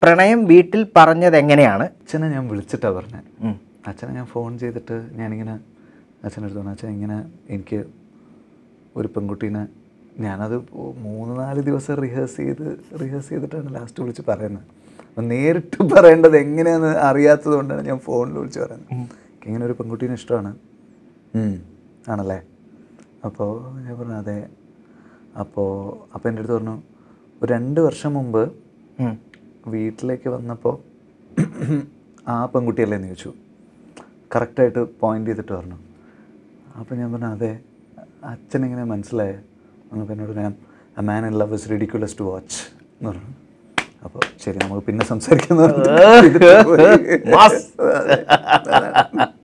പ്രണയം വീട്ടിൽ പറഞ്ഞത് എങ്ങനെയാണ് അച്ഛനെ ഞാൻ വിളിച്ചിട്ടാണ് പറഞ്ഞത് ഉം. അച്ഛനെ ഞാൻ ഫോൺ ചെയ്തിട്ട് ഞാനിങ്ങനെ അച്ഛനടുത്ത് പറഞ്ഞു അച്ഛൻ ഇങ്ങനെ എനിക്ക് ഒരു പെൺകുട്ടീനെ ഞാനത് മൂന്ന് നാല് ദിവസം റിഹേഴ്സ് ചെയ്ത് റിഹേഴ്സ് ചെയ്തിട്ടാണ് ലാസ്റ്റ് വിളിച്ച് പറയുന്നത് അപ്പം നേരിട്ട് പറയേണ്ടത് എങ്ങനെയാണെന്ന് അറിയാത്തത് കൊണ്ടാണ് ഞാൻ ഫോണിൽ വിളിച്ച് പറയുന്നത് എനിക്ക് ഇങ്ങനെ ഒരു പെൺകുട്ടീനെ ഇഷ്ടമാണ് ഉം. ആണല്ലേ അപ്പോൾ ഞാൻ പറഞ്ഞു അതെ അപ്പോൾ അപ്പോൾ എൻ്റെ അടുത്ത് പറഞ്ഞു ഒരു രണ്ട് വർഷം മുമ്പ് ഉം. വീട്ടിലേക്ക് വന്നപ്പോൾ ആ പെൺകുട്ടിയല്ലേ എന്ന് ചോദിച്ചു കറക്റ്റായിട്ട് പോയിന്റ് ചെയ്തിട്ട് പറഞ്ഞു അപ്പോൾ ഞാൻ പറഞ്ഞു അതെ അച്ഛൻ എങ്ങനെ മനസ്സിലായേ എന്നപ്പോൾ എന്നോട് ഞാൻ a man in love is ridiculous to watch എന്ന് പറഞ്ഞു അപ്പോൾ ശരി നമുക്ക് പിന്നെ സംസാരിക്കുന്നു മാസ്.